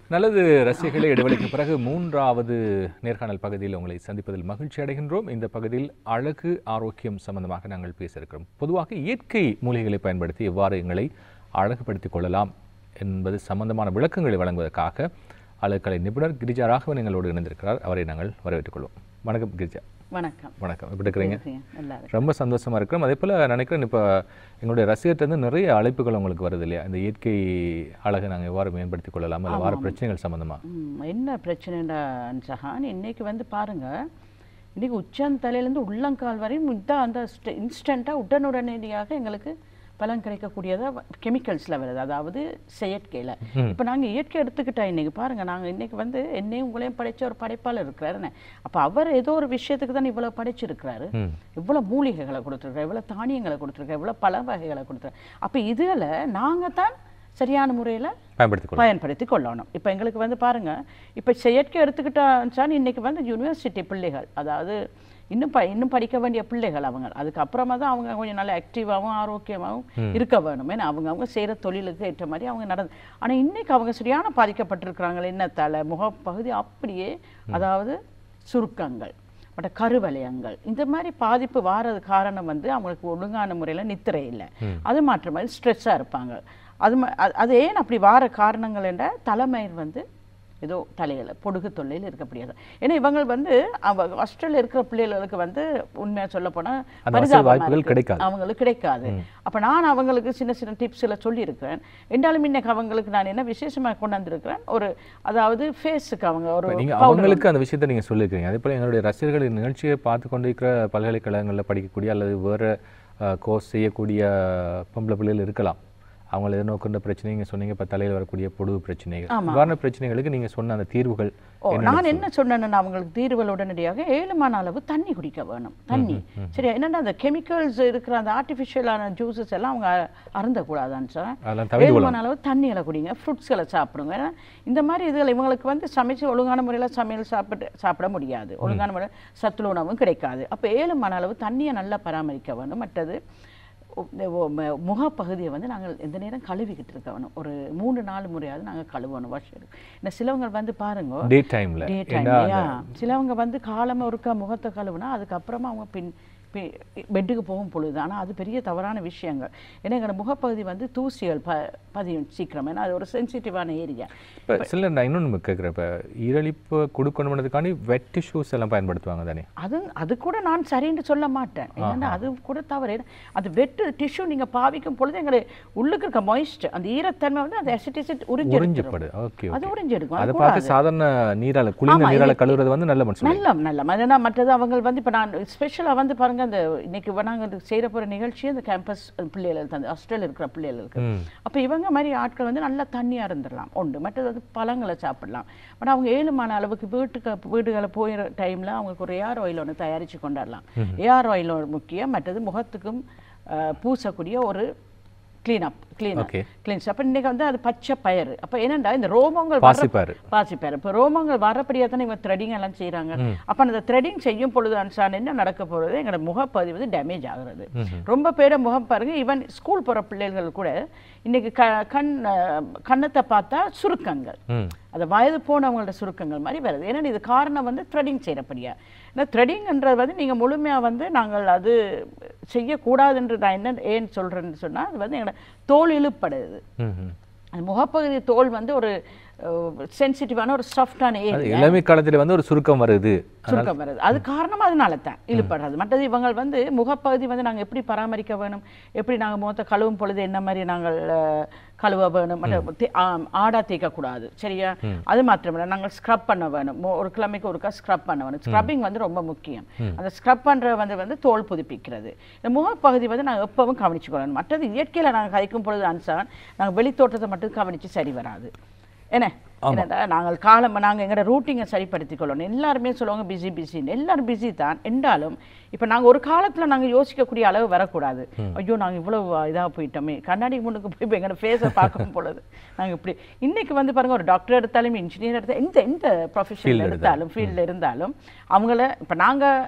நல்லது ரசிகர்களை இடைவெளிக்கு பிறகு மூன்றாவது நேர்காணல் பகுதியில் உங்களை சந்திப்பதில் மகிழ்ச்சி அடைகின்றோம் இந்த பகுதியில் அழகு ஆரோக்கியம் சம்பந்தமாக நாங்கள் பேச இருக்கிறோம் பொதுவாக இயற்கை மூலிகைகளை பயன்படுத்தி எவ்வாறு எங்களை அழகுபடுத்திக் கொள்ளலாம் என்பது சம்பந்தமான விளக்கங்களை வழங்குவதற்காக அழகுக்கலை நிபுணர் கிரிஜா ராகவன் எங்களோடு இணைந்திருக்கிறார் அவரை நாங்கள் வரவேற்றுக் கொள்வோம் வணக்கம் கிரிஜா வணக்கம் வணக்கம் எப்படி இருக்கிறீங்க நல்லா இருக்கு ரொம்ப சந்தோஷமா இருக்கிறோம் அதே போல் நினைக்கிறேன் இப்போ எங்களுடைய ரசிகர்கிட்ட இருந்து நிறைய அழைப்புகள் உங்களுக்கு வருது இல்லையா இந்த இயற்கை அழகை நாங்கள் எவ்வாறு மேம்படுத்திக் கொள்ளலாம் இல்லை வார பிரச்சனைகள் சம்பந்தமா ம், என்ன பிரச்சனைடா சஹான் இன்னைக்கு வந்து பாருங்க இன்னைக்கு உச்சந்தலையிலேருந்து உள்ளங்கால் வரையும் இதான் அந்த இன்ஸ்டண்ட்டாக உடனுடனடியாக எங்களுக்கு பலன் கிடைக்கக்கூடியதாக கெமிக்கல்ஸில் வருது அதாவது செயற்கையில் இப்போ நாங்கள் இயற்கை எடுத்துக்கிட்டா இன்னைக்கு பாருங்க நாங்கள் இன்னைக்கு வந்து என்னையும் உங்களையும் படைச்ச ஒரு படைப்பாளர் இருக்கிறாருன்னு அப்போ அவர் ஏதோ ஒரு விஷயத்துக்கு தான் இவ்வளோ படைச்சிருக்கிறாரு ம் இவ்வளோ மூலிகைகளை கொடுத்துருக்காரு இவ்வளோ தானியங்களை கொடுத்துருக்காரு இவ்வளோ பல வகைகளை கொடுத்துருக்காரு அப்போ இதில் நாங்கள் தான் சரியான முறையில் பயன்படுத்திக் கொள்ளலாம் பயன்படுத்தி கொள்ளணும் இப்போ எங்களுக்கு வந்து பாருங்க இப்போ செயற்கை எடுத்துக்கிட்டாச்சான் இன்னைக்கு வந்து யூனிவர்சிட்டி பிள்ளைகள் அதாவது இன்னும் ப இன்னும் படிக்க வேண்டிய பிள்ளைகள் அவங்க அதுக்கப்புறமா தான் அவங்க கொஞ்சம் நல்ல ஆக்டிவாகவும் ஆரோக்கியமாகவும் இருக்க வேணும் ஏன்னா அவங்க அவங்க செய்கிற தொழிலுக்கு ஏற்ற மாதிரி அவங்க நடந்து ஆனால் இன்னைக்கு அவங்க சரியான பாதிக்கப்பட்டிருக்கிறாங்களே என்ன தலை முகப்பகுதி அப்படியே அதாவது சுருக்கங்கள் மற்ற கருவலயங்கள் இந்த மாதிரி பாதிப்பு வாரது காரணம் வந்து அவங்களுக்கு ஒழுங்கான முறையில் நித்திரை இல்லை அது மாற்ற மாதிரி ஸ்ட்ரெஸ்ஸாக இருப்பாங்க அது ம- அது- அது ஏன் அப்படி வார காரணங்கள் என்ற தலைமயிர் வந்து ஏதோ தலையில் பொடுகு தொல்லையில் இருக்கக்கூடியது ஏன்னா இவங்க வந்து அவ ஹாஸ்டலில் இருக்கிற பிள்ளைகளுக்கு வந்து உண்மையாக சொல்ல போனால் அந்த வசதி வாய்ப்புகள் கிடைக்காது. அவங்களுக்கு கிடைக்காது அப்போ நான் அவங்களுக்கு சின்ன சின்ன டிப்ஸில் சொல்லியிருக்கிறேன் என்றாலும் இன்னைக்கு அவங்களுக்கு நான் என்ன விசேஷமாக கொண்டாந்துருக்கிறேன் ஒரு அதாவது ஃபேஸுக்கு அவங்க ஒரு நீங்க powder அவங்களுக்கு அந்த விஷயத்தை நீங்க சொல்லியிருக்கீங்க அதே போல எங்களுடைய ரசிகர்கள் இந்த நிகழ்ச்சியை பார்த்து கொண்டிருக்கிற பல்கலைக்கழகங்களில் படிக்கக்கூடிய அல்லது வேறு கோர்ஸ் செய்யக்கூடிய பொம்பளை பிள்ளைகள் இருக்கலாம் அவங்களை எதிர்நோக்கின்ற பிரச்சனை நீங்க சொன்னீங்க இப்போ தலையில் வரக்கூடிய பொடுகு பிரச்சனைகள் இவ்வாறான பிரச்சனைகளுக்கு நீங்க சொன்ன அந்த தீர்வுகள் ஓ நான் என்ன சொன்னேன்னா அவங்களுக்கு தீர்வுகள் உடனடியாக ஏழுமான அளவு தண்ணி குடிக்க வேணும் தண்ணி சரி என்னன்னா அந்த கெமிக்கல்ஸ் இருக்கிற அந்த ஆர்டிஃபிஷியலான ஜூஸஸ் எல்லாம் அவங்க அ- அருந்தக்கூடாதான்னு சார் அதெல்லாம் தவிர்த்து ஏழுமான அளவு தண்ணிகளை குடிங்க ஃப்ரூட்ஸ்களை சாப்பிடுங்க ஏன்னா இந்த மாதிரி இதுகள் இவங்களுக்கு வந்து சமைச்சு ஒழுங்கான முறையில் சமையல் சாப்பிட்டு சாப்பிட முடியாது ஒழுங்கான முறையில் சத்துள்ள உணவும் கிடைக்காது அப்போ ஏழுமான அளவு தண்ணியை நல்லா பராமரிக்க வேணும் மற்றது ஒ- ஒ- ம- முகப்பகுதியை வந்து நாங்கள் எந்த நேரம் கழுவிக்கிட்டு இருக்க வேணும் ஒரு மூணு நாலு முறையாவது நாங்கள் கழுவணும் வாஷ் இந்த சிலவங்க வந்து பாருங்க டே டைம்ல டே டைம்லையா சிலவங்க வந்து காலமா ஒருக்கா முகத்தை கழுவுனா அதுக்கப்புறமா அவங்க பின் பி- பெட்டுக்கு போகும் பொழுது ஆனால் அது பெரிய தவறான விஷயங்கள் ஏன்னா எங்களோட முகப்பகுதி வந்து தூசிகள் ப பதியும் சீக்கிரம் ஏன்னா அது ஒரு சென்சிட்டிவான ஏரியா இப்போ சில நான் இன்னொன்று கேட்குறேன் இப்போ ஈரழிப்பு கொடுக்கணுன்றதுக்காண்டி வெட் டிஷ்யூஸ் எல்லாம் பயன்படுத்துவாங்க தானே அது அது கூட நான் சரின்னு சொல்ல மாட்டேன் ஏன்னா அது கூட தவறு ஏன்னா அது வெட்டு டிஷ்யூ நீங்க பாவிக்கும் பொழுது எங்களை உள்ளுக்கு இருக்க மாய்ஸ்ட் அந்த ஈரத்தன்மை வந்து அந்த அசிட்டிசிட் உறிஞ்சி உறிஞ்சப்படு ஓகே அது உறிஞ்சி எடுக்கும் அதை அது பார்த்து சாதாரண நீரால குளிர்ந்த நீரால கழுவுறது வந்து நல்ல மனுஷன் நல்ல நல்ல ஏன்னா மற்றது அவங்க வந்து இப்போ நான் ஸ்பெஷலாக வந்து பாருங்க அந்த இன்னைக்கு நாங்கள் செய்கிற போகிற நிகழ்ச்சி அந்த கேம்பஸ் பிள்ளைகளுக்கு அந்த ஹாஸ்டல் இருக்கிற பிள்ளைகளுக்கு ம் அப்போ இவங்க மாதிரி ஆட்கள் வந்து நல்லா தண்ணியாக இருந்துடலாம் உண்டு மற்றது வந்து பழங்களை சாப்பிடலாம் பட் அவங்க ஏழுமான அளவுக்கு வீட்டுக்கு வீடுகளை போயிற டைமில் அவங்களுக்கு ஒரு ஏஆர் ஆயில் ஒன்று தயாரித்து கொண்டாடலாம் ஏஆர் ஆயில் முக்கியம் மற்றது முகத்துக்கும் அஹ், பூசக்கூடிய ஒரு க்ளீனப் க்ளீன் Okay. க்ளீன்ஸ் அப்போ இன்னைக்கு வந்து அது பச்சை பயிறு அப்போ என்னண்டா இந்த ரோமங்கள் வர பாசிப்பாரு பாசிப்பார் இப்போ ரோமங்கள் வரப்படியாக தானே இவங்க த்ரெடிங் எல்லாம் செய்கிறாங்க அப்போ அந்த த்ரெடிங் செய்யும் பொழுது அன்சான் என்ன நடக்க போகிறது எங்களோட முகப்பகுதி வந்து டேமேஜ் ஆகுறது ரொம்ப பேரை முகம் பாருங்க ஈவன் ஸ்கூல் போகிற பிள்ளைகள் கூட இன்னைக்கு க கண் அஹ், கன்னத்தை பார்த்தா சுருக்கங்கள் ம் அது வயது போனவங்களோட சுருக்கங்கள் மாதிரி வருது ஏன்னா இது காரணம் வந்து த்ரெடிங் செய்கிறபடியா ஏன்னா த்ரெடிங்ன்றது வந்து நீங்கள் முழுமையாக வந்து நாங்கள் அது செய்யக்கூடாதுன்று நான் என்ன ஏன் சொல்கிறேன்னு சொன்னால் அது வந்து எங்களோட தோல் இழுப்படுது ம் ம் அந்த முகப்பகுதி தோல் வந்து ஒரு சென்சிட்டிவான ஒரு சாஃப்டான அது ஏரியா இளமை காலத்துல வந்து ஒரு சுருக்கம் வருது சுருக்கம் வருது அது காரணம் அதனால தான் இழுப்படுறது மற்றது இவங்க வந்து முகப்பகுதி வந்து நாங்கள் எப்படி பராமரிக்க வேணும் எப்படி நாங்கள் முகத்தை கழுவும் பொழுது என்ன மாதிரி நாங்கள் அஹ், கழுவ வேணும் மற்ற தே- ஆம், ஆடா தேய்க்கக்கூடாது சரியா அது மாத்திரமில்லை நாங்கள் ஸ்க்ரப் பண்ண வேணும் மோ- ஒரு கிழமைக்கு ஒருக்கா ஸ்க்ரப் பண்ண வேணும் ஸ்க்ரப்பிங் வந்து ரொம்ப முக்கியம் அந்த ஸ்க்ரப் பண்ற வந்து வந்து தோல் புதுப்பிக்கிறது இந்த முகப்பகுதி வந்து நாங்கள் எப்பவும் கவனிச்சுக்கொள்ளணும் மற்றது இயற்கையில நாங்கள் கழிக்கும் பொழுது அன்சான் நாங்கள் வெளித்தோட்டத்தை மட்டும் கவனிச்சு சரி வராது என்ன என்னடா நாங்கள் காலம் நாங்கள் எங்களோட ரூட்டிங்கை சரிப்படுத்திக் கொள்ளணும் எல்லாருமே சொல்லுவாங்க பிஸி பிஸின்னு எல்லாரும் பிஸி தான் என்றாலும் இப்போ நாங்கள் ஒரு காலத்தில் நாங்கள் யோசிக்கக்கூடிய அளவு வரக்கூடாது ஐயோ நாங்கள் இவ்வளவு இதாக போயிட்டோமே கண்ணாடி முன்னுக்கு போய் எங்களோட ஃபேஸை பார்க்கும் பொழுது நாங்கள் இப்படி இன்னைக்கு வந்து பாருங்க ஒரு டாக்டர் எடுத்தாலும் இன்ஜினியர் எடுத்தாலும் எந்த எந்த ப்ரொஃபஷனில் எடுத்தாலும் ஃபீல்டில் இருந்தாலும் அவங்கள இப்போ நாங்கள்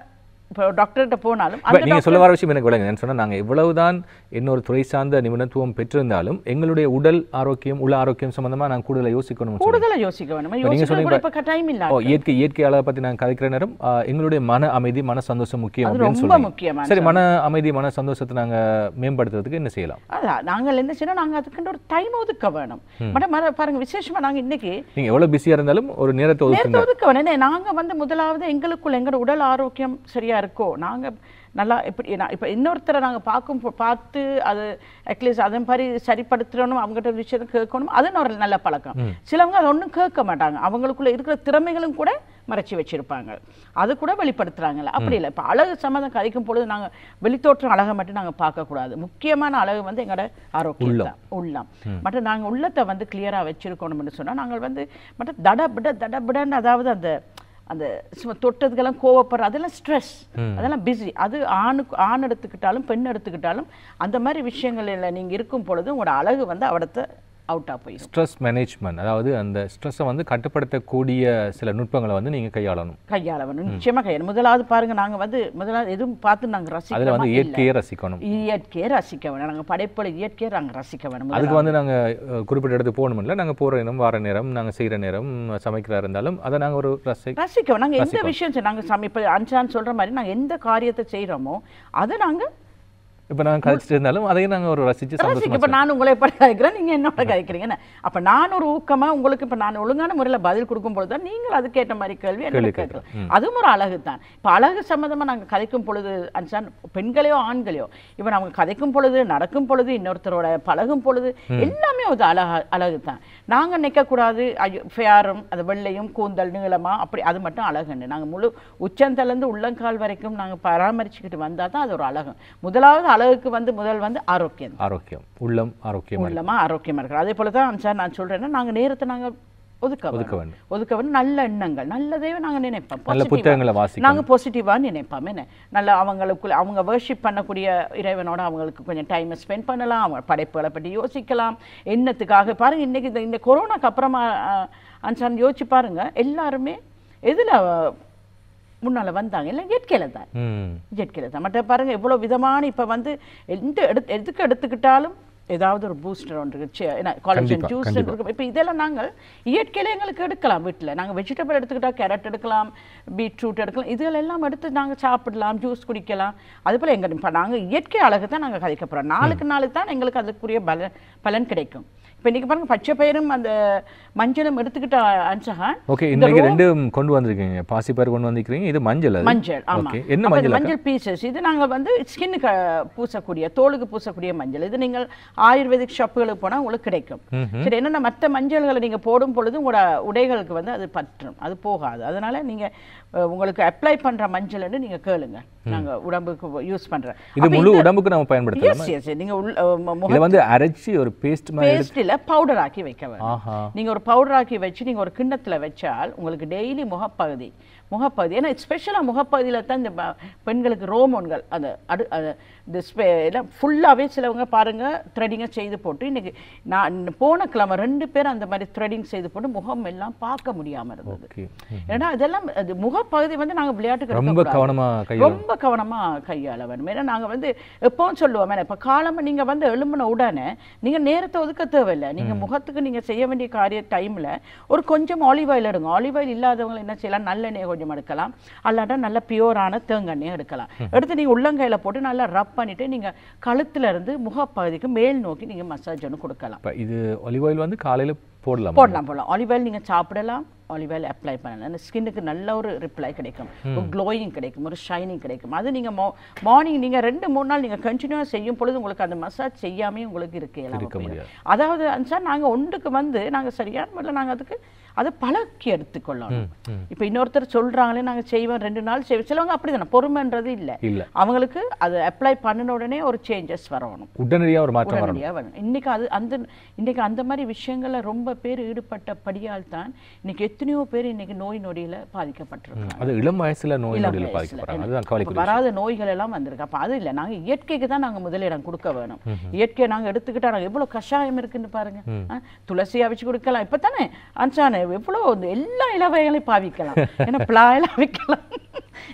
இப்போ டாக்டர்கிட்ட போனாலும் இப்ப அந்த நீங்க சொல்ல வர விஷயம் எனக்கு விளங்க நான் சொன்னா நாங்க எவ்வளவுதான் இன்னொரு துறை சார்ந்த நிபுணத்துவம் பெற்றிருந்தாலும் எங்களுடைய உடல் ஆரோக்கியம் உள்ள ஆரோக்கியம் சம்பந்தமா நான் கூடுதலா யோசிக்கணும் கூடுதலா யோசிக்க வேணும் நீங்க யோசிக்க சொன்னீங்க கூட இப்ப டைம் இல்ல ஓ இயற்கை இயற்கை அளவை பத்தி நான் கதைக்கிற நேரம் ஆ, எங்களுடைய மன அமைதி மன சந்தோஷம் முக்கியம் அது அப்படின்னு ரொம்ப சொல்றீங்க முக்கியமான சரி மன அமைதி மன சந்தோஷத்தை நாங்க மேம்படுத்துறதுக்கு என்ன செய்யலாம் அதான் நாங்கள் என்ன செய்யணும் நாங்க அதுக்குன்ற ஒரு டைம் ஒதுக்க வேணும் மேடம் மர பாருங்க விசேஷமா நாங்க இன்னைக்கு நீங்க எவ்வளவு பிஸியா இருந்தாலும் ஒரு நேரத்தை ஒதுக்குங்க நேரத்தை ஒதுக்க வேணும் என்ன, நாங்க வந்து முதலாவது எங்களுக்குள்ள எங்களோட உடல் ஆரோக்கியம் சரியா இருக்கோ நாங்க நல்லா இப்படி நான் இப்போ இன்னொருத்தரை நாங்க பார்க்கும் போ- பார்த்து அது அட்லீஸ்ட் அதே மாதிரி சரிப்படுத்தணும் அவங்ககிட்ட விஷயத்தை கேட்கணும் அது ஒரு நல்ல பழக்கம் சிலவங்க அதை ஒண்ணும் கேட்க மாட்டாங்க அவங்களுக்குள்ள இருக்கிற திறமைகளும் கூட மறைச்சி வச்சிருப்பாங்க அது கூட வெளிப்படுத்துறாங்கல்ல அப்படி இல்லை இப்போ அழகு சம்மந்தம் கதைக்கும் பொழுது நாங்க வெளித்தோற்றம் அழகை மட்டும் நாங்க பார்க்கக்கூடாது முக்கியமான அழகு வந்து எங்களோட ஆரோக்கியம் தான் உள்ளம் மற்ற நாங்க உள்ளத்தை வந்து கிளியரா வச்சிருக்கணும்னு சொன்னா நாங்கள் வந்து மற்ற தடபிட தடபிடன்னு அதாவது அந்த அந்த சும்மா தொட்டதுக்கெல்லாம் கோவப்படுற அதெல்லாம் ஸ்ட்ரெஸ் அதெல்லாம் பிஸி அது ஆணுக்கு ஆண் எடுத்துக்கிட்டாலும் பெண் எடுத்துக்கிட்டாலும் அந்த மாதிரி விஷயங்கள்ல நீங்க இருக்கும் பொழுது உங்களோட அழகு வந்து அவடத்தை அவுட்டாக போயிடும் ஸ்ட்ரெஸ் மேனேஜ்மெண்ட் அதாவது அந்த ஸ்ட்ரெஸ்ஸை வந்து கட்டுப்படுத்தக்கூடிய சில நுட்பங்களை வந்து நீங்க கையாளணும் கையாள வேணும் நிச்சயமா கையாள முதலாவது பாருங்க நாங்க வந்து முதலாவது எதுவும் பார்த்து நாங்க அதுல ரசிக்கிறோமா வந்து இல்ல. இயற்கையை ரசிக்கணும் இயற்கையை ரசிக்க வேணும் நாங்க படைப்புல இயற்கையை நாங்க ரசிக்க வேணும் அதுக்கு வந்து நாங்க அஹ், குறிப்பிட்ட இடத்துக்கு போகணும் இல்லை நாங்க போற நேரம் வார நேரம் நாங்க செய்யற நேரம் சமைக்கிறா இருந்தாலும் அதை நாங்க ஒரு ரசி ரசிக்க நாங்க எந்த விஷயம் செய்- நாங்க சம இப்ப அன்சான் சொல்ற மாதிரி நாங்க எந்த காரியத்தை செய்றோமோ அதை நாங்க இப்ப நாங்க கழிச்சிட்டு இருந்தாலும் அதையும் நாங்க ஒரு ரசிச்சு ரசிக்க சந்தோஷமா இப்ப நான் உங்களை எப்படி கதைக்கிறேன் நீங்க என்னோட கதைக்கிறீங்க அப்ப நான் ஒரு ஊக்கமா உங்களுக்கு இப்ப நான் ஒழுங்கான முறையில பதில் கொடுக்கும் பொழுது தான் நீங்கள் அதுக்கேற்ற மாதிரி கேள்வி கேள்வி என்ன கேட்கலாம் அதுவும் ஒரு அழகு தான் இப்ப அழகு சம்பந்தமா நாங்க கதைக்கும் பொழுது அன்சான் பெண்களையோ ஆண்களையோ இப்ப நாங்க கதைக்கும் பொழுது நடக்கும் பொழுது இன்னொருத்தரோட பழகும் பொழுது எல்லாமே ஒரு அழகா அழகு தான் நாங்க நிற்க கூடாது ஐயோ ஃபேரும் அது வெள்ளையும் கூந்தல் நீளமா அப்படி அது மட்டும் அழகுன்னு நாங்க முழு உச்சந்தலேருந்து உள்ளங்கால் வரைக்கும் நாங்க பராமரிச்சுக்கிட்டு வந்தா தான் அது ஒரு அழகு முதலாவது அழகுக்கு வந்து முதல் வந்து ஆரோக்கியம் ஆரோக்கியம் உள்ளம் ஆரோக்கியம் உள்ளமா ஆரோக்கியமா இருக்கிறோம் அதே போல தான் சார் நான் சொல்றேன்னா நாங்க நேரத்தை நாங்க ஒதுக்க ஒதுக்க வேணும். ஒதுக்க வேணும் நல்ல எண்ணங்கள் நல்லதே நாங்க நினைப்போம் நல்ல positive-ஆ. புத்தகங்களை வாசிக்கணும் நாங்க பாசிட்டிவா நினைப்போம் என்ன நல்ல அவங்களுக்குள்ள அவங்க வர்ஷிப் பண்ணக்கூடிய இறைவனோட அவங்களுக்கு கொஞ்சம் டைம் ஸ்பெண்ட் பண்ணலாம் அவங்க படைப்புகளை பற்றி யோசிக்கலாம் எண்ணத்துக்காக பாருங்க இன்னைக்கு இந்த இந்த கொரோனாக்கு அப்புறமா அஹ், அன்சான் யோசிச்சு பாருங்க எல்லாருமே எதுல அஹ், முன்னால வந்தாங்க இல்லை இயற்கையில தான் ம் இயற்கையில தான் மற்ற பாருங்க எவ்வளவு விதமான இப்ப வந்து எந்த எடுத்து எதுக்கு எடுத்துக்கிட்டாலும் ஏதாவது ஒரு பூஸ்டர் ஒன்று இருக்கு. சி- என்ன காலேஜன் கண்டிப்பா, ஜூஸ் கண்டிப்பா. இருக்கு இப்போ இதெல்லாம் நாங்கள் இயற்கையில எங்களுக்கு எடுக்கலாம் வீட்டில் நாங்கள் வெஜிடபிள் எடுத்துக்கிட்டா கேரட் எடுக்கலாம் பீட்ரூட் எடுக்கலாம் இதுகள் எல்லாம் எடுத்து நாங்கள் சாப்பிடலாம் ஜூஸ் குடிக்கலாம் அது போல் எங்க இப்போ நாங்கள் இயற்கை அழகு தான் நாங்கள் கதைக்க போகிறோம் நாளுக்கு நாளுக்கு தான் எங்களுக்கு அதுக்குரிய பலன் பலன் கிடைக்கும் இப்போ இன்னைக்கு பாருங்க பச்சை பயிரும் அந்த மஞ்சளும் எடுத்துக்கிட்ட அன்சஹான் ஓகே இன்னைக்கு ரெண்டும் கொண்டு வந்திருக்கீங்க பாசிப்பயிர் கொண்டு வந்திருக்கீங்க இது மஞ்சள் அது மஞ்சள் ஆமா ஓகே என்ன அப்ப இந்த மஞ்சள் மஞ்சள் பீசஸ் இது நாங்க வந்து ஸ்கின்னுக்கு பூசக்கூடிய தோலுக்கு பூசக்கூடிய மஞ்சள் இது நீங்கள் ஆயுர்வேதிக் ஷாப்புகளுக்கு போனா உங்களுக்கு கிடைக்கும் சரி என்னென்ன மற்ற மஞ்சள்களை நீங்க போடும் பொழுது உங்களோட உடைகளுக்கு வந்து அது பற்றும் அது போகாது அதனால நீங்க அஹ், உங்களுக்கு அப்ளை பண்ற மஞ்சள்னு நீங்க கேளுங்க நாங்க உடம்புக்கு யூஸ் பண்ற இது முழு உடம்புக்கு நம்ம பயன்படுத்தலாம் எஸ் எஸ் நீங்க உள்ள அஹ், மு- முக இதை வந்து அரைச்சி ஒரு பேஸ்ட் மாதிரி எடுத்து- பேஸ்டில் பவுடர் ஆக்கி வைக்க வேணும் ஆஹா நீங்க ஒரு பவுடர் ஆக்கி வச்சு நீங்க ஒரு கிண்ணத்துல வச்சால் உங்களுக்கு டெய்லி முகப்பகுதி முகப்பகுதி ஏன்னா ஸ்பெஷலாக முகப்பகுதியில் தான் இந்த ப- பெண்களுக்கு ரோமோன்கள் அந்த அடு அது இந்த ஸ்பெ எல்லாம் ஃபுல்லாகவே சிலவங்க பாருங்க த்ரெடிங்கை செய்து போட்டு இன்னைக்கு நான் இந்த போன கிழமை ரெண்டு பேரும் அந்த மாதிரி த்ரெடிங் செய்து போட்டு முகம் எல்லாம் பார்க்க முடியாம இருந்தது ஓகே ஏன்னா அதெல்லாம் அது முகப்பகுதி வந்து நாங்க விளையாட்டுக்கு ரொம்ப எடுக்கக்கூடாது. கவனமா கையில் ரொம்ப கவனமா கையாள வேணும் ஏன்னா நாங்க வந்து எப்பவும் சொல்லுவோம் இப்போ காலமா நீங்க வந்து எழும்பின உடனே நீங்க நேரத்தை ஒதுக்க தேவையில்லை நீங்க முகத்துக்கு நீங்க செய்ய வேண்டிய காரிய டைம்ல ஒரு கொஞ்சம் ஆலிவ் ஆயில் எடுங்க ஆலிவ் ஆயில் இல்லாதவங்க என்ன செய்யலாம் நல்லெண்ணெய் கொஞ்சம் எடுக்கலாம் அல்லாட்டா நல்ல பியூரான தேங்காய் எடுக்கலாம் எடுத்து நீங்க உள்ளங்கையில போட்டு நல்லா ரப் பண்ணிட்டு நீங்க கழுத்துல இருந்து முகப்பகுதிக்கு மேல் நோக்கி நீங்க மசாஜ் ஒன்று கொடுக்கலாம் இப்போ இது ஒலிவ் ஆயில் வந்து காலையில போடலாம் போடலாம் போடலாம் ஆலிவ் ஆயில் நீங்கள் சாப்பிடலாம் ஆலிவ் ஆயில் அப்ளை பண்ணலாம் அந்த ஸ்கின்னுக்கு நல்ல ஒரு ரிப்ளை கிடைக்கும் ஒரு க்ளோயிங் கிடைக்கும் ஒரு ஷைனிங் கிடைக்கும் அது நீங்கள் மார்னிங் நீங்கள் ரெண்டு மூணு நாள் நீங்கள் கண்டினியூவாக செய்யும் பொழுது உங்களுக்கு அந்த மசாஜ் செய்யாமே உங்களுக்கு இருக்க இயலாம இருக்க போயிடும். முடியாது. அதாவது சார் நாங்கள் ஒன்றுக்கு வந்து நாங்கள் சரியான முறையில் நாங்கள் அதுக்கு அதை பழக்கி எடுத்துக்கொள்ளணும் ம். இப்போ இன்னொருத்தர் சொல்றாங்களே நாங்கள் செய்வோம் ரெண்டு நாள் செய்வோம் சிலவங்க அப்படி தானே பொறுமைன்றது இல்லை இல்ல அவங்களுக்கு அதை அப்ளை பண்ணின உடனே ஒரு சேஞ்சஸ் வரணும் உடனடியா ஒரு மாற்றம் வரணும் உடனடியாக வேணும் இன்னைக்கு அது அந்த இன்னைக்கு அந்த மாதிரி விஷயங்கள்ல ரொம்ப பேர் ஈடுபட்டபடியால் தான் இன்னைக்கு எத்தனையோ பேர் இன்னைக்கு நோய் நொடியில பாதிக்கப்பட்டிருக்காங்க அது இளம் வயசுல நோய் இளம் நொடியில் வயசுல. பாதிக்கப்படுறாங்க அதுதான் இப்ப கவலைக்குரிய வராத நோய்கள் எல்லாம் வந்திருக்கு அப்ப அது இல்லை நாங்க இயற்கைக்கு தான் நாங்க முதலிடம் கொடுக்க வேணும் இயற்கையை நாங்க எடுத்துக்கிட்டா நாங்க எவ்வளவு கஷாயம் இருக்குன்னு பாருங்க ஆ, துளசியா வச்சு கொடுக்கலாம் இப்பதானே அன்சானே எவ்வளவு இந்த எல்லா இலவைகளையும் பாவிக்கலாம் ஏன்னா பிளாயெல்லாம் வைக்கலாம்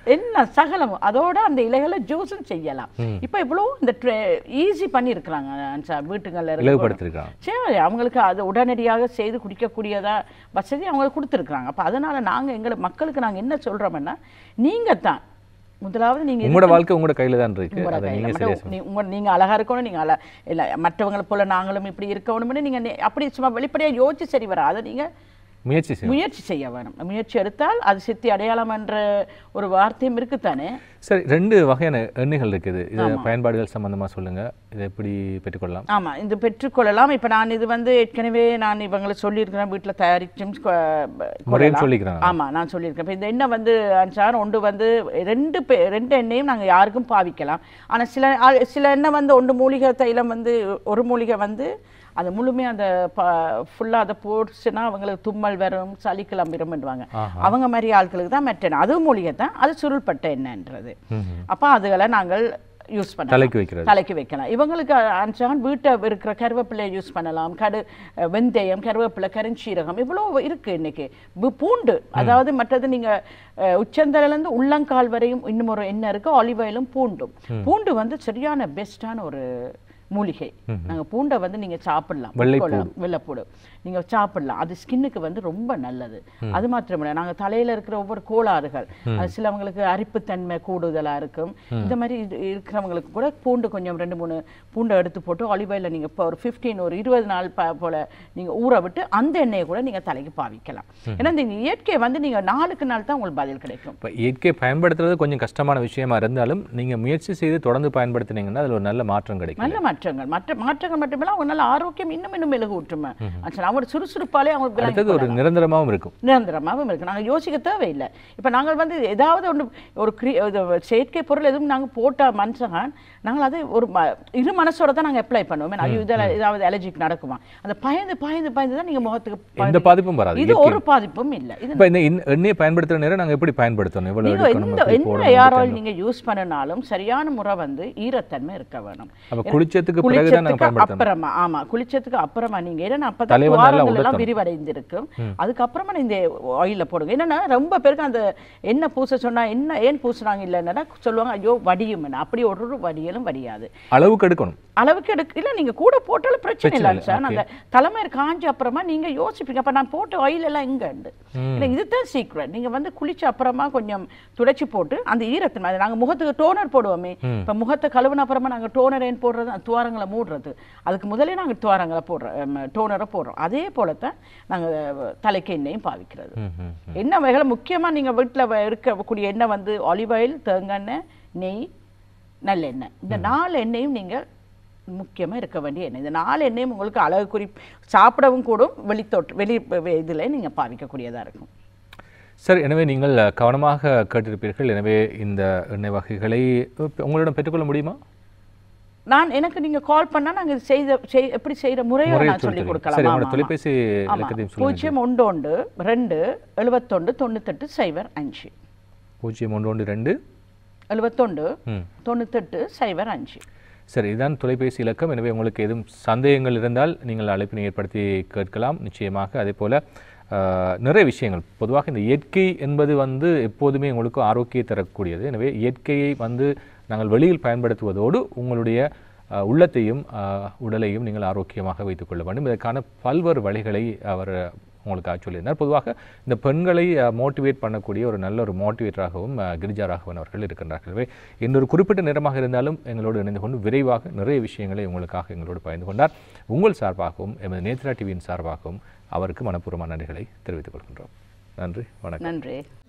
என்ன சகலமும் அதோட அந்த இலைகளை ஜூஸும் செய்யலாம் இப்போ இவ்வளோ இந்த ஈஸி பண்ணியிருக்கிறாங்க சார் வீட்டுங்களில் இருக்க இலவுபடுத்திருக்காங்க சரி அவங்களுக்கு அது உடனடியாக செய்து குடிக்கக்கூடியதா வசதி அவங்களுக்கு கொடுத்துருக்குறாங்க அப்போ அதனால நாங்க எங்களை மக்களுக்கு நாங்க என்ன சொல்றோம்னா நீங்க தான் முதலாவது நீங்க உங்களோட வாழ்க்கை உங்களோட கையில தான் இருக்கு உங்களோட அதை கையில. நீங்க மட்டும் சரியா நீ- உங்க நீங்க அழகா இருக்கணும் நீங்க அழ இல்ல மற்றவங்களை போல நாங்களும் இப்படி இருக்கணும்னு நீங்க நே- அப்படி சும்மா வெளிப்படையா யோசிச்சு சரி வர அதை நீங்க முயற்சி செய்யும் முயற்சி செய்ய வேணும் முயற்சி எடுத்தால் அது சித்தி அடையாளம் என்ற ஒரு வார்த்தையும் இருக்குத்தானே சரி ரெண்டு வகையான எண்ணெய்கள் இருக்குது இது பயன்பாடுகள் சம்பந்தமா சொல்லுங்க இதை எப்படி பெற்றுக்கொள்ளலாம் ஆமா இது பெற்றுக்கொள்ளலாம் இப்ப நான் இது வந்து ஏற்கனவே நான் இவங்களை சொல்லியிருக்கிறேன் வீட்டுல தயாரிச்சும் கொ- முறையும் கொள்ளலாம். சொல்லிக்கிறாங்க ஆமா நான் சொல்லியிருக்கேன் இப்ப இந்த எண்ணெய் வந்து சார் ஒன்று வந்து ரெண்டு பே ரெண்டு எண்ணெயும் நாங்க யாருக்கும் பாவிக்கலாம் ஆனா சில ஆ- சில எண்ணெய் வந்து ஒன்று மூலிகை தைலம் வந்து ஒரு மூலிகை வந்து அது முழுமையாக அந்த ஃபுல்லாக அதை போட்டுச்சுன்னா அவங்களுக்கு தும்மல் வரும் சளி கிளம்பிடும்ன்றாங்க ஆஹா. அவங்க மாதிரி ஆட்களுக்கு தான் மெட்ட எண்ணெய் அதுவும் மூலிகை தான் அது சுருள்பட்ட எண்ணெய்ன்றது ம்ஹும். அப்போ அதுகளை நாங்கள் யூஸ் பண்ணலாம் தலைக்கு வைக்கிறது தலைக்கு வைக்கலாம் இவங்களுக்கு அன்றான் வீட்டை இருக்கிற கருவேப்பிலை யூஸ் பண்ணலாம் கடு அஹ் வெந்தயம் கருவேப்பிலை கருஞ்சீரகம் இவ்வளோ இருக்கு இன்னைக்கு பு- பூண்டு அதாவது மற்றது நீங்க அஹ், உச்சந்தலையில இருந்து உள்ளங்கால் வரையும் இன்னும் ஒரு எண்ணெய் இருக்கு ஆலிவ் ஆயிலும் பூண்டும் பூண்டு வந்து சரியான பெஸ்டான ஒரு மூலிகை நாங்க பூண்டை வந்து நீங்க சாப்பிடலாம் வெள்ளைப்பூடு. உட்கொள்ளலாம். வெள்ளைப்பூடு நீங்க சாப்பிடலாம் அது ஸ்கின்னுக்கு வந்து ரொம்ப நல்லது அது மாத்திரம் இல்ல நாங்க தலையில இருக்கிற ஒவ்வொரு கோளாறுகள் அது சிலவங்களுக்கு அரிப்புத்தன்மை கூடுதலா இருக்கும் இந்த மாதிரி இது இருக்கிறவங்களுக்கு கூட பூண்டு கொஞ்சம் ரெண்டு மூணு பூண்டை எடுத்து போட்டு ஆலிவ் ஆயில நீங்க இப்போ ஒரு 15 ஒரு இருபது நாள் ப- போல நீங்க ஊற விட்டு அந்த எண்ணெயை கூட நீங்க தலைக்கு பாவிக்கலாம் ஏன்னா இந்த இயற்கை வந்து நீங்க நாளுக்கு நாள் தான் உங்களுக்கு பதில் கிடைக்கும் இப்போ இயற்கை பயன்படுத்துறது கொஞ்சம் கஷ்டமான விஷயமா இருந்தாலும் நீங்க முயற்சி செய்து தொடர்ந்து பயன்படுத்தினீங்கன்னா அதுல ஒரு நல்ல மாற்றம் கிடைக்கும் நல்ல மாற்றங்கள் மற்ற மாற்றங்கள் மட்டுமில்ல அவங்க நல்ல ஆரோக்கியம் இன்னும் இன்னும் மெழுகு ஊற்றுமே அவங்க சுறுசுறுப்பாலே அவங்க விளங்கி அடுத்தது ஒரு நிரந்தரமாகவும் இருக்கும் நிரந்தரமாகவும் இருக்கு நாங்கள் யோசிக்க தேவையில்லை இப்போ நாங்கள் வந்து ஏதாவது ஒன்று ஒரு கிரி இது செயற்கை பொருள் எதுவும் நாங்கள் போட்ட மனுஷன் நாங்கள் அதை ஒரு ம- இரு மனசோட தான் நாங்கள் அப்ளை பண்ணுவோம் ஐயோ இதில் ஏதாவது அலர்ஜிக் நடக்குமா அந்த பயந்து பயந்து பயந்து தான் நீங்கள் முகத்துக்கு எந்த பயந்து- பாதிப்பும் வராது இது ஒரு பாதிப்பும் இல்லை இது இப்போ இந்த இந்த எண்ணெயை பயன்படுத்துற நேரம் நாங்க எப்படி பயன்படுத்தணும் எவ்வளவு நீங்க எடுக்கணும் எந்த எப்படி என்ன போடணும் ஏர் ஆயில் எடுக்கணும். நீங்க யூஸ் பண்ணினாலும் சரியான முறை வந்து ஈரத்தன்மை இருக்க வேணும் அப்ப குளிச்சதுக்கு பிறகுதான் நாங்க குளிச்சதுக்கு பயன்படுத்தணும் அப்புறமா ஆமா குளிச்சதுக்கு அப்புறமா நீங்க ஏன்னா அப்பதான் தலை வந்து நல்லா துவாரங்கள் எல்லாம் உடுத்தணும். விரிவடைந்திருக்கும் அதுக்கப்புறமா இந்த ஆயில போடுங்க என்னன்னா ரொம்ப பேருக்கு அந்த என்ன பூச சொன்னா என்ன ஏன் பூசுறாங்க இல்லைன்னா சொல்லுவாங்க ஐயோ வடியும் அப்படி ஒரு வடியலும் வடியாது அளவுக்கு எடுக்கணும் அளவுக்கு எடுக்க இல்ல நீங்க கூட போட்டாலும் பிரச்சனை பிரச்சனை இல்லை இல்லை, சார் அந்த தலைமையர் காஞ்ச அப்புறமா நீங்க யோசிப்பீங்க அப்ப நான் போட்ட ஆயில் எல்லாம் எங்க உண்டு இல்லை, இதுதான் சீக்ரெட் நீங்க வந்து குளிச்ச அப்புறமா கொஞ்சம் துடைச்சி போட்டு அந்த ஈரத்தின் அது நாங்க முகத்துக்கு டோனர் போடுவோமே இப்ப முகத்தை கழுவுன அப்புறமா நாங்க டோனர் ஏன் போடுறது அந்த துவாரங்களை மூடுறது அதுக்கு முதலே நாங்க துவாரங்களை போடுறோம் டோனரை போடுறோம் அதே போலத்தான் நாங்க தலைக்கு எண்ணெயும் பாவிக்கிறது ம், ம். எண்ணெய் வகைகள் முக்கியமா நீங்க வீட்டுல வ- இருக்கக்கூடிய எண்ணெய் வந்து ஆலிவ் ஆயில் தேங்காய் எண்ணெய் நெய் நல்லெண்ணெய் இந்த நாலு எண்ணெயும் நீங்க முக்கியமா இருக்க வேண்டிய எண்ணெய் இந்த நாலு எண்ணெயும் உங்களுக்கு அழகு குறி சாப்பிடவும் கூடும் வெளித்தோற்று வெளி வெ- இதுல நீங்க பாவிக்கக்கூடியதா இருக்கும் சரி எனவே நீங்கள் கவனமாக கேட்டிருப்பீர்கள் எனவே இந்த எண்ணெய் வகைகளை உங்களிடம் பெற்றுக்கொள்ள முடியுமா நான் எனக்கு நீங்க கால் பண்ணா நாங்க இது செய்த செய்- எப்படி செய்யற முறையை முறையை நான் சொல்லி சொல்லித் கொடுக்கலாம் சரி ஆமா, உங்களோட ஆமா. தொலைபேசி ஆமா. இலக்கத்தையும் சொல்லுங்க பூஜ்ஜியம் ஒன்று ஒன்று ரெண்டு எழுபத்தொண்டு தொண்ணூத்தெட்டு சைபர் அஞ்சு பூஜ்ஜியம் ஒன்று ஒன்று ரெண்டு எழுபத்தொண்டு ம் தொண்ணூத்தெட்டு சைபர் அஞ்சு சரி இதுதான் தொலைபேசி இலக்கம் எனவே உங்களுக்கு எதுவும் சந்தேகங்கள் இருந்தால் நீங்கள் அழைப்பினை ஏற்படுத்தி கேட்கலாம் நிச்சயமாக அதே போல் நிறைய விஷயங்கள் பொதுவாக இந்த இயற்கை என்பது வந்து எப்போதுமே உங்களுக்கு ஆரோக்கியம் தரக்கூடியது எனவே இயற்கையை வந்து நாங்கள் வெளியில் பயன்படுத்துவதோடு உங்களுடைய அஹ், உள்ளத்தையும் அஹ், உடலையும் நீங்கள் ஆரோக்கியமாக வைத்துக்கொள்ள வேண்டும் இதற்கான பல்வேறு வழிகளை அவர் உங்களுக்கு சொல்லியிருந்தார் பொதுவாக இந்த பெண்களை மோட்டிவேட் பண்ணக்கூடிய ஒரு நல்ல ஒரு மோட்டிவேட்டராகவும் அஹ், கிரிஜா ராகவன் அவர்கள் இருக்கின்றார்கள் எனவே இன்னொரு குறிப்பிட்ட நேரமாக இருந்தாலும் எங்களோடு இணைந்து கொண்டு விரைவாக நிறைய விஷயங்களை உங்களுக்காக எங்களோடு பகிர்ந்து கொண்டார் உங்கள் சார்பாகவும் எமது நேத்ரா டிவியின் சார்பாகவும் அவருக்கு மனப்பூர்வமான நன்றிகளை தெரிவித்துக் கொள்கின்றோம் நன்றி வணக்கம் நன்றி